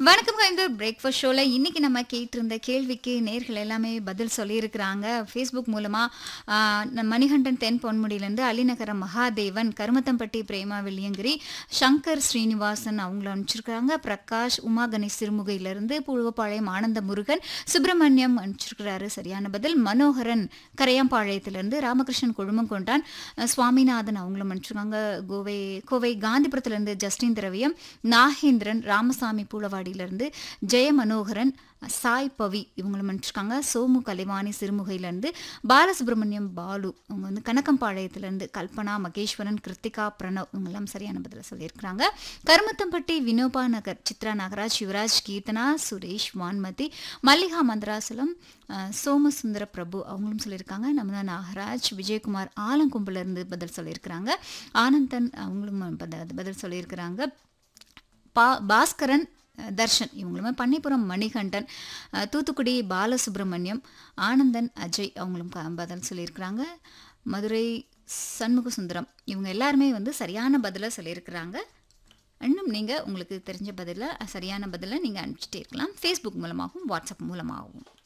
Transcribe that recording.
வணக்கம் இந்த பிரேக்ஃபாஸ்ட் ஷோவில் இன்னைக்கு நம்ம கேட்டிருந்த கேள்விக்கு நேர்கள் எல்லாமே பதில் சொல்லியிருக்கிறாங்க ஃபேஸ்புக் மூலமாக மணிகண்டன் தென் பொன்முடியிலேருந்து அலிநகரம் மகாதேவன் கருமத்தம்பட்டி பிரேமா வெள்ளியங்கிரி சங்கர் ஸ்ரீனிவாசன் அவங்கள அனுப்பிச்சிருக்கிறாங்க பிரகாஷ் உமா கணேஷ் சிறுமுகையிலேருந்து புழுவப்பாளையம் ஆனந்த முருகன் சுப்பிரமணியம் அனுப்பிச்சிருக்கிறாரு சரியான பதில் மனோகரன் கரையாம்பாளையத்திலேருந்து ராமகிருஷ்ணன் குழுமங்கொண்டான் அஹ், சுவாமிநாதன் அவங்களும் அனுப்பிச்சிருக்காங்க கோவை கோவை காந்திபுரத்துலேருந்து ஜஸ்டின் திரவியம் நாகேந்திரன் ராமசாமி பூளவாடியிலேருந்து ஜெய மனோகரன் சாய் பவி இவங்களும் அனுப்பிச்சிருக்காங்க சோமு கலைவாணி சிறுமுகையிலேருந்து பாலசுப்ரமணியம் பாலு அவங்க வந்து கனக்கம்பாளையத்திலேருந்து கல்பனா மகேஸ்வரன் கிருத்திகா பிரணவ் இவங்கெல்லாம் சரியான பதில சொல்லியிருக்கிறாங்க கருமத்தம்பட்டி வினோபா நகர் சித்ரா நாகராஜ் சிவராஜ் கீர்த்தனா சுரேஷ் வான்மதி மல்லிகா மந்திராசலம் அஹ், சோமசுந்தர பிரபு அவங்களும் சொல்லியிருக்காங்க நம்ம நாகராஜ் விஜயகுமார் ஆலங்கும்புல இருந்து பதில் சொல்லியிருக்கிறாங்க ஆனந்தன் அவங்களும் பதில் பதில் சொல்லியிருக்கிறாங்க பா பாஸ்கரன் அஹ், தர்ஷன் இவங்களுமே பண்ணிப்புறம் மணிகண்டன் அஹ், தூத்துக்குடி பாலசுப்ரமணியம் ஆனந்தன் அஜய் அவங்களும் க- பதில் சொல்லியிருக்கிறாங்க மதுரை சண்முக சுந்தரம் இவங்க எல்லாருமே வந்து சரியான பதிலை சொல்லியிருக்கிறாங்க இன்னும் நீங்கள் உங்களுக்கு தெரிஞ்ச பதிலை சரியான பதிலை நீங்கள் அனுப்பிச்சிட்டே இருக்கலாம் ஃபேஸ்புக் மூலமாகவும் வாட்ஸ்அப் மூலமாகவும்